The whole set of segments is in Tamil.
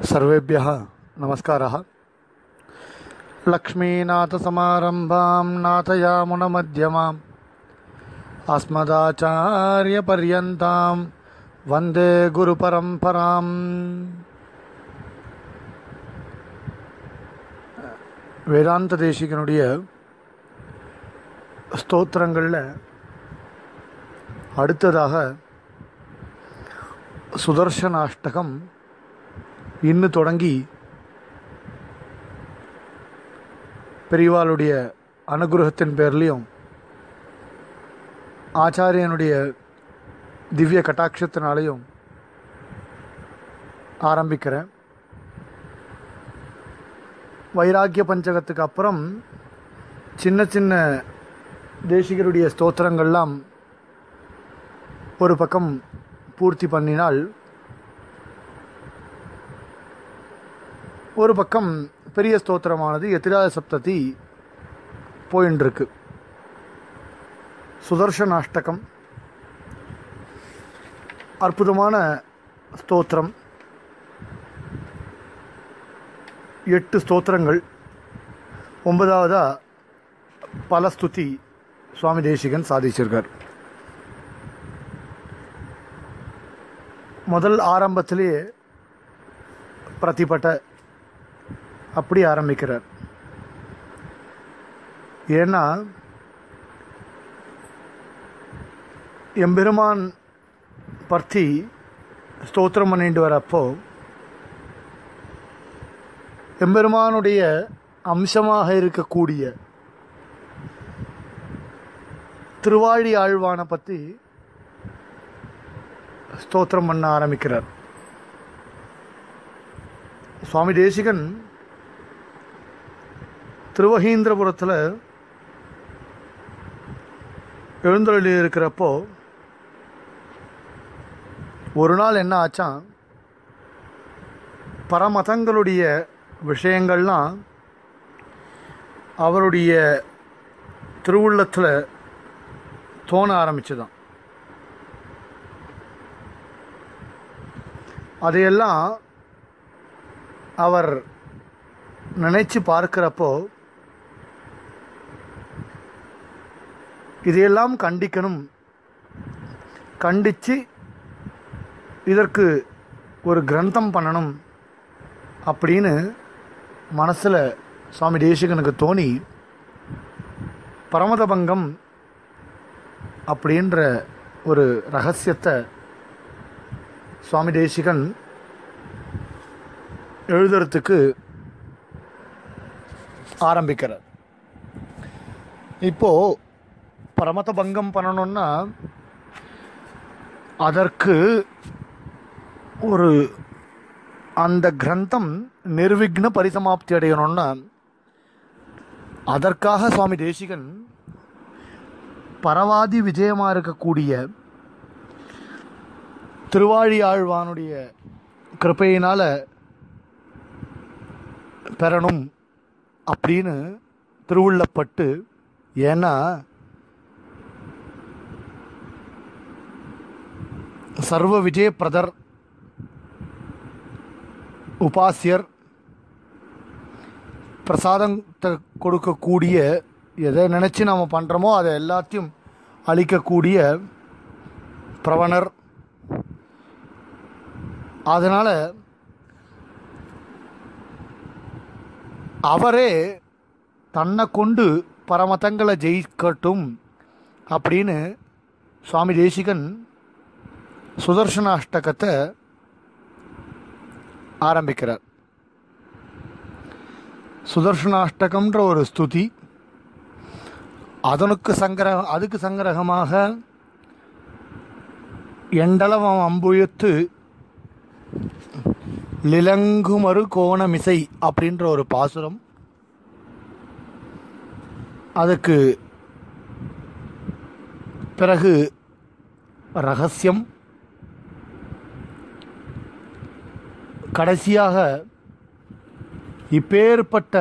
सर्वेभ्यः नमस्कारः लक्ष्मीनाथसमारम्भां नाथयामुनमध्यमाम् अस्मदाचार्यपर्यन्तां वन्दे गुरुपरम्पराम् வேதாந்த தேசிகனுடைய ஸ்தோத்திரங்களில் அடுத்ததாக சுதர்சனாஷ்டகம் இன்னு தொடங்கி பெரியவாளுடைய அனுகிரகத்தின் பேர்லையும் ஆச்சாரியனுடைய திவ்ய கட்டாட்சத்தினாலையும் ஆரம்பிக்கிறேன் வைராக்கிய பஞ்சகத்துக்கு அப்புறம் சின்ன சின்ன தேசிகருடைய ஸ்தோத்திரங்கள்லாம் ஒரு பக்கம் பூர்த்தி பண்ணினால் ஒரு பக்கம் பெரிய ஸ்தோத்திரமானது எத்திராத சப்ததி போயின்னு இருக்கு சுதர்சனாஷ்டகம் அற்புதமான ஸ்தோத்திரம் எட்டு ஸ்தோத்திரங்கள் ஒன்பதாவதா பலஸ்துதி சுவாமி தேசிகன் சாதிச்சிருக்கார் முதல் ஆரம்பத்திலேயே பிரதிபட்ட அப்படி ஆரம்பிக்கிறார் ஏன்னா எம்பெருமான் பர்த்தி ஸ்தோத்திரம் பண்ணிட்டு வரப்போ எம்பெருமானுடைய அம்சமாக இருக்கக்கூடிய திருவாழி ஆழ்வானை பற்றி ஸ்தோத்திரம் பண்ண ஆரம்பிக்கிறார் சுவாமி தேசிகன் திருவகீந்திரபுரத்தில் எழுந்தருளி இருக்கிறப்போ ஒரு நாள் என்ன ஆச்சான் பரமதங்களுடைய விஷயங்கள்லாம் அவருடைய திருவுள்ளத்தில் தோண ஆரம்பிச்சுதான் அதையெல்லாம் அவர் நினைச்சு பார்க்கிறப்போ இதையெல்லாம் கண்டிக்கணும் கண்டித்து இதற்கு ஒரு கிரந்தம் பண்ணணும் அப்படின்னு மனசில் சுவாமி தேசிகனுக்கு தோணி பரமதபங்கம் அப்படின்ற ஒரு ரகசியத்தை சுவாமி தேசிகன் எழுதுறதுக்கு ஆரம்பிக்கிறார் இப்போ பரமத பங்கம் பண்ணணும்னா அதற்கு ஒரு அந்த கிரந்தம் நிர்விக்ன பரிசமாப்தி அடையணும்னா அதற்காக சுவாமி தேசிகன் பரவாதி விஜயமாக இருக்கக்கூடிய திருவாழி ஆழ்வானுடைய கிருப்பையினால் பெறணும் அப்படின்னு திருவுள்ளப்பட்டு ஏன்னா சர்வ விஜய பிரதர் உபாசியர் பிரசாதத்தை கொடுக்கக்கூடிய எதை நினச்சி நம்ம பண்ணுறோமோ அதை எல்லாத்தையும் அளிக்கக்கூடிய பிரவணர் அதனால் அவரே தன்னை கொண்டு பரமதங்களை ஜெயிக்கட்டும் அப்படின்னு சுவாமி தேசிகன் சுதர்சன அஷ்டகத்தை ஆரம்பிக்கிறார் சுதர்சனாஷ்டகம்ன்ற ஒரு ஸ்துதி அதனுக்கு சங்கர அதுக்கு சங்கிரகமாக எண்டளவம் அம்புயத்து லிலங்குமறு கோணமிசை அப்படின்ற ஒரு பாசுரம் அதுக்கு பிறகு ரகசியம் கடைசியாக இப்பேற்பட்ட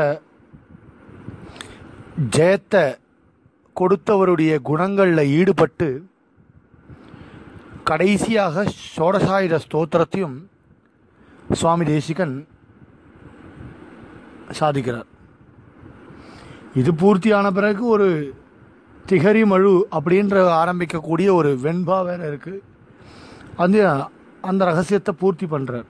ஜெயத்தை கொடுத்தவருடைய குணங்களில் ஈடுபட்டு கடைசியாக ஷோடசாயுத ஸ்தோத்திரத்தையும் சுவாமி தேசிகன் சாதிக்கிறார் இது பூர்த்தியான பிறகு ஒரு திகரி மழு அப்படின்ற ஆரம்பிக்கக்கூடிய ஒரு வெண்பா வேற இருக்கு அந்த அந்த ரகசியத்தை பூர்த்தி பண்றார்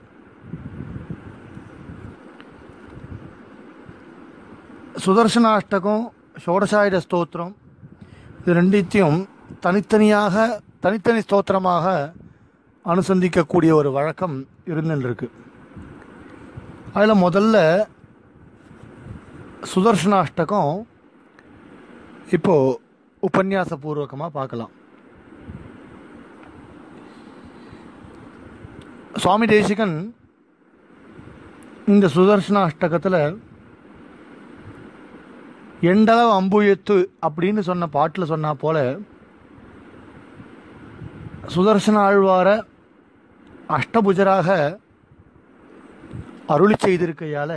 சுதர்சனாஷ்டகம் ஷோடசாயுத ஸ்தோத்திரம் இது ரெண்டுத்தையும் தனித்தனியாக தனித்தனி ஸ்தோத்திரமாக அனுசந்திக்கக்கூடிய ஒரு வழக்கம் இருந்துருக்கு அதில் முதல்ல சுதர்சனாஷ்டகம் இப்போ உபன்யாச பூர்வகமாக பார்க்கலாம் சுவாமி தேசிகன் இந்த சுதர்சன அஷ்டகத்தில் எண்டளவு அம்புயத்து அப்படின்னு சொன்ன பாட்டில் சொன்னா போல சுதர்சன ஆழ்வார அஷ்டபுஜராக அருளி செய்திருக்கையால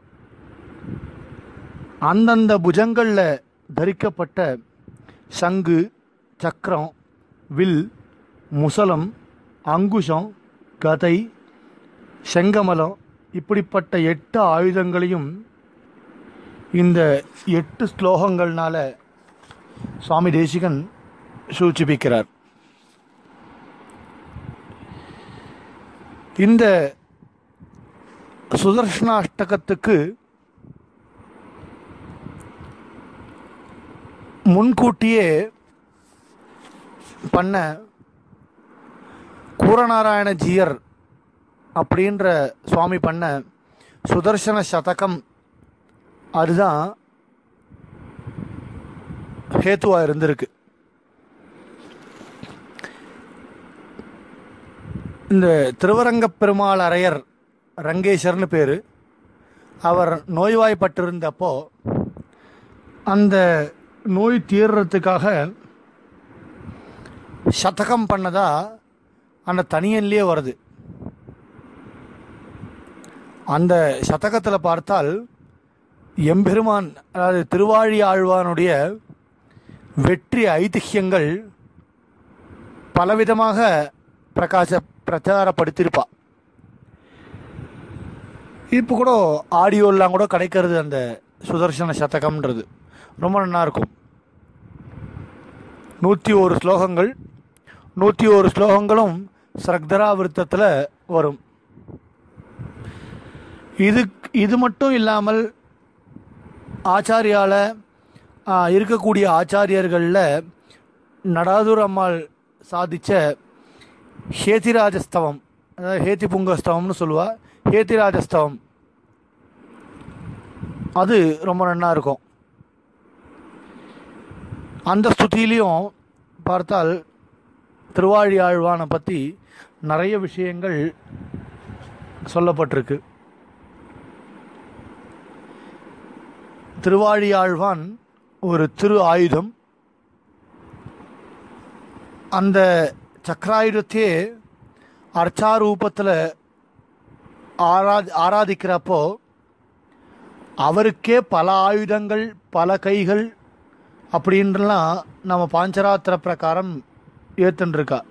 அந்தந்த புஜங்களில் தரிக்கப்பட்ட சங்கு சக்கரம் வில் முசலம் அங்குஷம் கதை செங்கமலம் இப்படிப்பட்ட எட்டு ஆயுதங்களையும் இந்த எட்டு ஸ்லோகங்கள்னால சுவாமி தேசிகன் சூச்சிப்பிக்கிறார் இந்த சுதர்ஷனாஷ்டகத்துக்கு முன்கூட்டியே பண்ண கூரநாராயண ஜீயர் அப்படின்ற சுவாமி பண்ண சுதர்சன சதகம் அதுதான் ஹேத்துவா இருந்திருக்கு இந்த திருவரங்க பெருமாள் அரையர் ரங்கேஷர்னு பேர் அவர் நோய்வாய்ப்பட்டிருந்தப்போ அந்த நோய் தீர்றதுக்காக சதகம் பண்ணதா அந்த தனியன்லேயே வருது அந்த சதகத்தில் பார்த்தால் எம்பெருமான் அதாவது திருவாழி ஆழ்வானுடைய வெற்றி ஐதிஹ்யங்கள் பலவிதமாக பிரகாச பிரச்சாரப்படுத்தியிருப்பா இப்போ கூட ஆடியோலாம் கூட கிடைக்கிறது அந்த சுதர்சன சதகம்ன்றது ரொம்ப நல்லா இருக்கும் நூற்றி ஒரு ஸ்லோகங்கள் நூற்றி ஒரு ஸ்லோகங்களும் சரக்தராவிருத்தத்தில் வரும் இது இது மட்டும் இல்லாமல் ஆச்சாரியால ஆ, இருக்கக்கூடிய ஆச்சாரியர்களில் நடாதுர் அம்மாள் சாதித்த ஹேதிராஜஸ்தவம் அதாவது ஹேதி புங்கஸ்தவம்னு சொல்லுவா ஹேதிராஜஸ்தவம் அது ரொம்ப நன்னா இருக்கும் அந்த ஸ்துதியிலையும் பார்த்தால் திருவாழி ஆழ்வானை பற்றி நிறைய விஷயங்கள் சொல்லப்பட்டிருக்கு திருவாழியாழ்வான் ஒரு திரு ஆயுதம் அந்த சக்கராயுதத்தையே அர்ச்சாரூபத்தில் ஆரா ஆராதிக்கிறப்போ அவருக்கே பல ஆயுதங்கள் பல கைகள் அப்படின்றலாம் நம்ம பாஞ்சராத்திர பிரகாரம் ஏத்துன்ருக்கா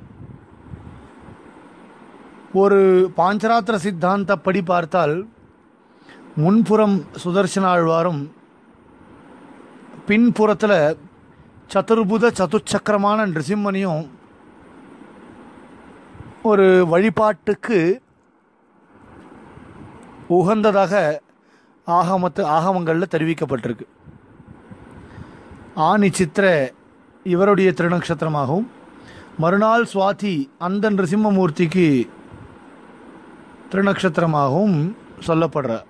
ஒரு பாஞ்சராத்திர சித்தாந்தப்படி பார்த்தால் முன்புறம் சுதர்சன ஆழ்வாரும் பின்புறத்தில் சதுர்புத சதுச்சக்கரமான நிருசிம்மனையும் ஒரு வழிபாட்டுக்கு உகந்ததாக ஆகமத்து ஆகமங்களில் தெரிவிக்கப்பட்டிருக்கு ஆனி சித்திர இவருடைய திருநக்ஷத்திரமாகவும் மறுநாள் சுவாதி அந்த நிருசிம்மமூர்த்திக்கு திருநக்ஷத்திரமாகவும் சொல்லப்படுற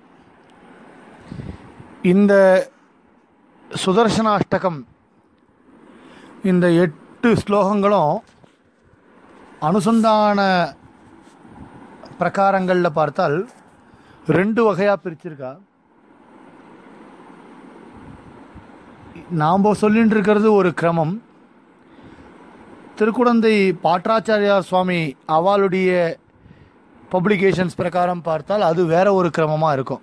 இந்த சுதர்சனாஷ்டகம் இந்த எட்டு ஸ்லோகங்களும் அனுசந்தான பிரகாரங்களில் பார்த்தால் ரெண்டு வகையாக பிரிச்சிருக்கா நாம் சொல்லிட்டு இருக்கிறது ஒரு கிரமம் திருக்குடந்தை பாட்டாச்சாரியார் சுவாமி அவளுடைய பப்ளிகேஷன்ஸ் பிரகாரம் பார்த்தால் அது வேற ஒரு கிரமமாக இருக்கும்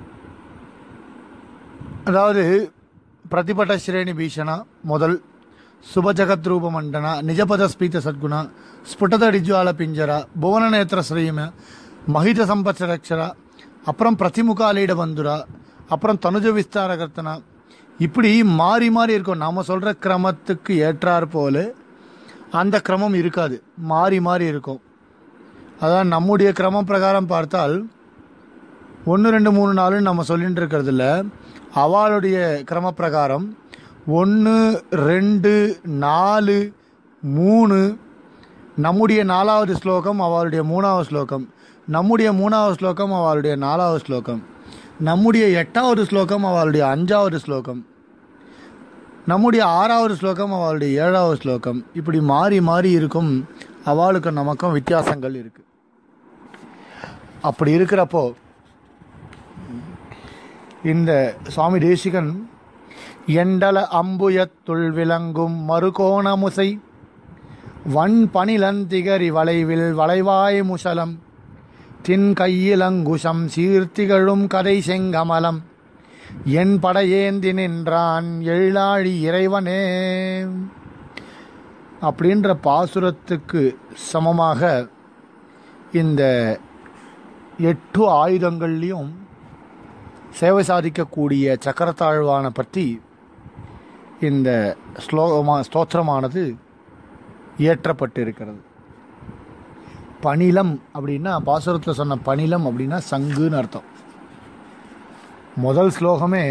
அதாவது பிரதிபட்ட ஸ்ரேணி பீஷணா முதல் சுபஜகத் ரூபமண்டன நிஜபத ஸ்பீத சத்குண ஸ்புட்டத ரிஜ்வால பிஞ்சர புவனநேத்திர ஸ்ரீம மகித சம்பத்சரக்ஷரா அப்புறம் பிரதிமுகாலீட பந்துரா அப்புறம் தனுஜ விஸ்தார கர்த்தனா இப்படி மாறி மாறி இருக்கும் நாம சொல்ற கிரமத்துக்கு ஏற்றாற் போல அந்த கிரமம் இருக்காது மாறி மாறி இருக்கும் அதான் நம்முடைய கிரமம் பிரகாரம் பார்த்தால் ஒன்று ரெண்டு மூணு நாலுன்னு நம்ம சொல்லிட்டு இருக்கிறதுல அவளுடைய கிரம பிரகாரம் ஒன்று ரெண்டு நாலு மூணு நம்முடைய நாலாவது ஸ்லோகம் அவளுடைய மூணாவது ஸ்லோகம் நம்முடைய மூணாவது ஸ்லோகம் அவளுடைய நாலாவது ஸ்லோகம் நம்முடைய எட்டாவது ஸ்லோகம் அவளுடைய அஞ்சாவது ஸ்லோகம் நம்முடைய ஆறாவது ஸ்லோகம் அவளுடைய ஏழாவது ஸ்லோகம் இப்படி மாறி மாறி இருக்கும் அவளுக்கும் நமக்கும் வித்தியாசங்கள் இருக்கு அப்படி இருக்கிறப்போ இந்த சுவாமி தேசிகன் எண்டல அம்புயத்துள் விளங்கும் மறுகோணமுசை வன் பனிலந்திகரி வளைவில் வளைவாய் முசலம் தின் கையிலங்குஷம் சீர்த்திகழும் கதை செங்கமலம் என் படையேந்தி நின்றான் எழிலாழி இறைவனே அப்படின்ற பாசுரத்துக்கு சமமாக இந்த எட்டு ஆயுதங்கள்லையும் சேவை சாதிக்கக்கூடிய சக்கரத்தாழ்வான பற்றி இந்த ஸ்லோகமா ஸ்தோத்திரமானது இயற்றப்பட்டிருக்கிறது பணிலம் அப்படின்னா பாசுரத்தில் சொன்ன பணிலம் அப்படின்னா சங்குன்னு அர்த்தம் முதல் ஸ்லோகமே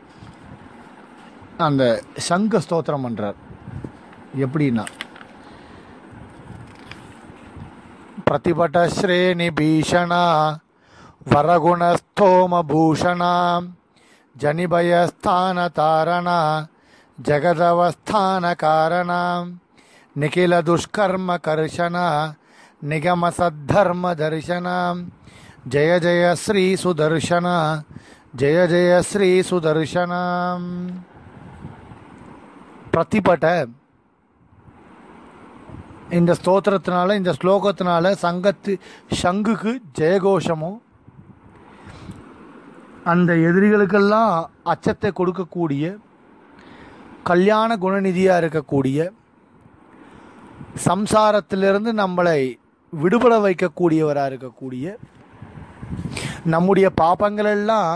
அந்த சங்க ஸ்தோத்திரம் பண்றார் எப்படின்னா பிரதிபட ஸ்ரேணி பீஷணா வரகுணஸ்தோம பூஷணா ஜனிபயஸ்தான தாரணா ஜகதவஸ்தான காரணா நிகில துஷ்கர்ம கர்ஷனா நிகம சத்தர்ம தர்ஷனா ஜய ஜய ஸ்ரீ சுதர்ஷனா ஜய ஜய ஸ்ரீ சுதர்ஷனா பிரதிபட்ட இந்த ஸ்தோத்திரத்தினால இந்த ஸ்லோகத்தினால சங்கத்து சங்குக்கு ஜெயகோஷமும் அந்த எதிரிகளுக்கெல்லாம் அச்சத்தை கொடுக்கக்கூடிய கல்யாண குணநிதியாக இருக்கக்கூடிய சம்சாரத்திலிருந்து நம்மளை விடுபட வைக்கக்கூடியவராக இருக்கக்கூடிய நம்முடைய பாப்பங்கள் எல்லாம்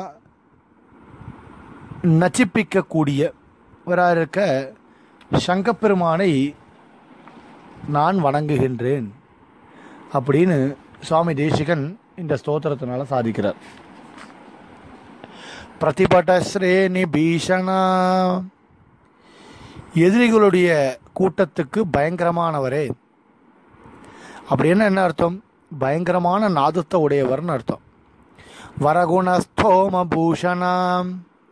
நச்சிப்பிக்கக்கூடியவராக இருக்க சங்கப்பெருமானை நான் வணங்குகின்றேன் அப்படின்னு சுவாமி தேசிகன் இந்த ஸ்தோத்திரத்தினால சாதிக்கிறார் பிரதிபட ஸ்ரேணி பீஷணா எதிரிகளுடைய கூட்டத்துக்கு பயங்கரமானவரே அப்படின்னு என்ன அர்த்தம் பயங்கரமான நாதத்தை உடையவர்னு அர்த்தம் வரகுணஸ்தோம பூஷணாம்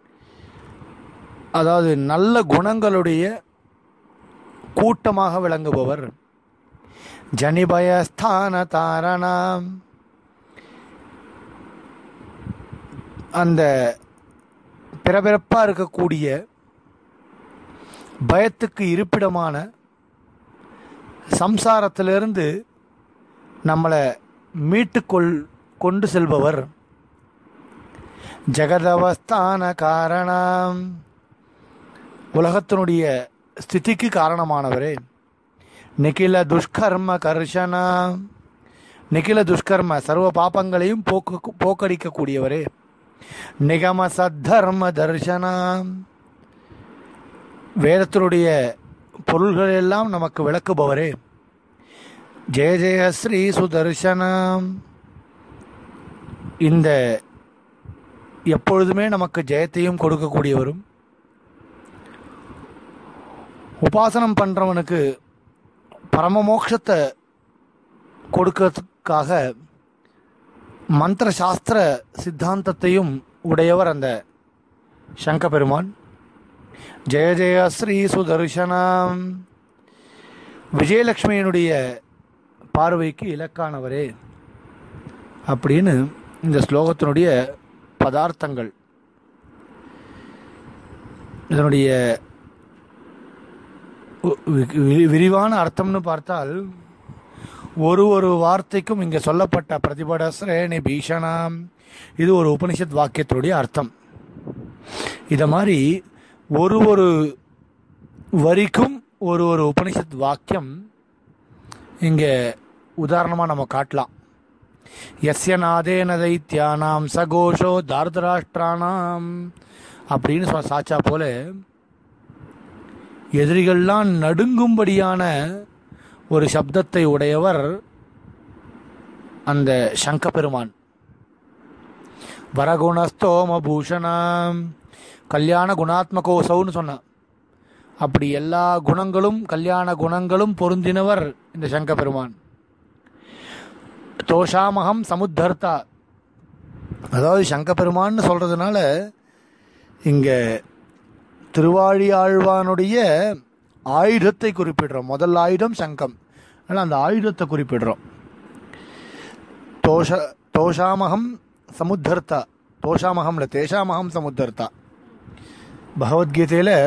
அதாவது நல்ல குணங்களுடைய கூட்டமாக விளங்குபவர் ஜனிபயஸ்தான தாரணாம் அந்த பிறபிறப்பாக இருக்கக்கூடிய பயத்துக்கு இருப்பிடமான சம்சாரத்திலிருந்து நம்மளை மீட்டுக்கொள் கொண்டு செல்பவர் ஜெகதவஸ்தான காரணம் உலகத்தினுடைய ஸ்திதிக்கு காரணமானவரே நிகில துஷ்கர்ம கர்ஷனா நிகில துஷ்கர்ம சர்வ பாப்பங்களையும் போக்கு போக்கடிக்கக்கூடியவரே நிகம சத்தர்ம தர்ஷனா வேதத்தினுடைய பொருள்கள் எல்லாம் நமக்கு விளக்குபவரே ஜெய ஜெய ஸ்ரீ சுதர்சனம் இந்த எப்பொழுதுமே நமக்கு ஜெயத்தையும் கொடுக்கக்கூடியவரும் உபாசனம் பண்ணுறவனுக்கு பரமமோட்சத்தை கொடுக்கறதுக்காக மந்திர சாஸ்திர சித்தாந்தத்தையும் உடையவர் அந்த சங்க பெருமான் ஜெய ஜெய ஸ்ரீ சுதர்சனம் விஜயலட்சுமியினுடைய பார்வைக்கு இலக்கானவரே அப்படின்னு இந்த ஸ்லோகத்தினுடைய பதார்த்தங்கள் இதனுடைய வி- வி- விரிவான அர்த்தம்னு பார்த்தால் ஒரு ஒரு வார்த்தைக்கும் இங்கே சொல்லப்பட்ட பிரதிபட ஸ்ரேணி பீஷணாம் இது ஒரு உபனிஷத் வாக்கியத்தினுடைய அர்த்தம் இதை மாதிரி ஒரு ஒரு வரிக்கும் ஒரு ஒரு உபனிஷத் வாக்கியம் இங்கே உதாரணமாக நம்ம காட்டலாம் எஸ்ய நாதேன தைத்தியானாம் சகோஷோ தார்தராஷ்டிரானாம் அப்படின்னு சொன்ன சாச்சா போல எதிரிகள்லாம் நடுங்கும்படியான ஒரு சப்தத்தை உடையவர் அந்த சங்க பெருமான் வரகுணஸ்தோம பூஷணம் கல்யாண குணாத்மகோசவுன்னு சொன்னான் அப்படி எல்லா குணங்களும் கல்யாண குணங்களும் பொருந்தினவர் இந்த சங்க பெருமான் தோஷாமகம் சமுத்தர்த்தா அதாவது சங்க பெருமான்னு சொல்றதுனால இங்க திருவாழியாழ்வானுடைய ஆயுதத்தை குறிப்பிடுறோம் முதல் ஆயுதம் சங்கம் அதனால் அந்த ஆயுதத்தை குறிப்பிடுறோம் தோஷ தோஷாமகம் சமுத்தர்த்தா தோஷாமகம்ல தேஷாமகம் சமுத்தர்த்தா பகவத்கீதையில்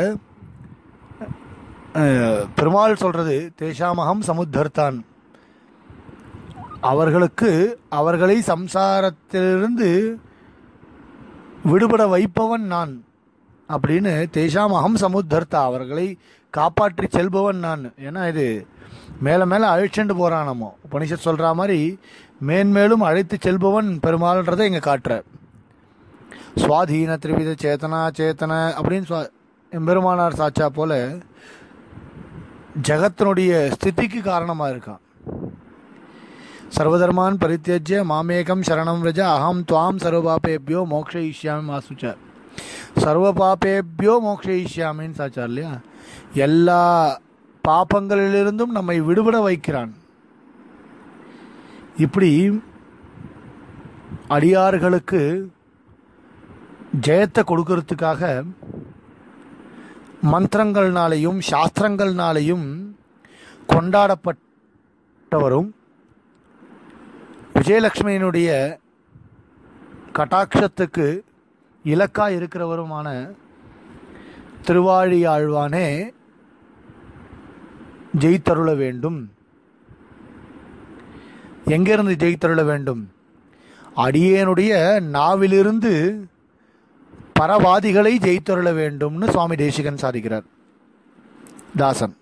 பெருமாள் சொல்றது தேஷாமகம் சமுத்தர்த்தான் அவர்களுக்கு அவர்களை சம்சாரத்திலிருந்து விடுபட வைப்பவன் நான் அப்படின்னு தேஷாம் அகம் சமுத்தர்த்தா அவர்களை காப்பாற்றி செல்பவன் நான் ஏன்னா இது மேலே மேலே அழிச்சுண்டு போகிறான் நம்ம உபனிஷத் சொல்கிற மாதிரி மேன்மேலும் அழைத்து செல்பவன் பெருமாள்ன்றதை இங்கே காட்டுற சுவாதீன திரிவித சேத்தனா சேத்தன அப்படின்னு சுவா எம்பெருமானார் சாச்சா போல ஜகத்தினுடைய ஸ்திதிக்கு காரணமாக இருக்கான் சர்வதர்மான் பரித்தியஜ்ய மாமேகம் சரணம் ரஜ அகம் துவாம் சர்வபாபேபியோ மோக்ஷயிஷ்யாமி மாசுச்ச சர்வ பாபேபியோ மோக்ஷயிஷ்யாமின்னு சாச்சார் இல்லையா எல்லா பாப்பங்களிலிருந்தும் நம்மை விடுபட வைக்கிறான் இப்படி அடியார்களுக்கு ஜெயத்தை கொடுக்கறதுக்காக மந்திரங்கள்னாலையும் சாஸ்திரங்கள்னாலையும் கொண்டாடப்பட்டவரும் விஜயலட்சுமியினுடைய கட்டாட்சத்துக்கு இலக்கா இருக்கிறவருமான திருவாழியாழ்வானே ஜெயித்தருள வேண்டும் எங்கிருந்து ஜெயித்தருள வேண்டும் அடியேனுடைய நாவிலிருந்து பரவாதிகளை ஜெயித்தருள வேண்டும்னு சுவாமி தேசிகன் சாதிக்கிறார் தாசன்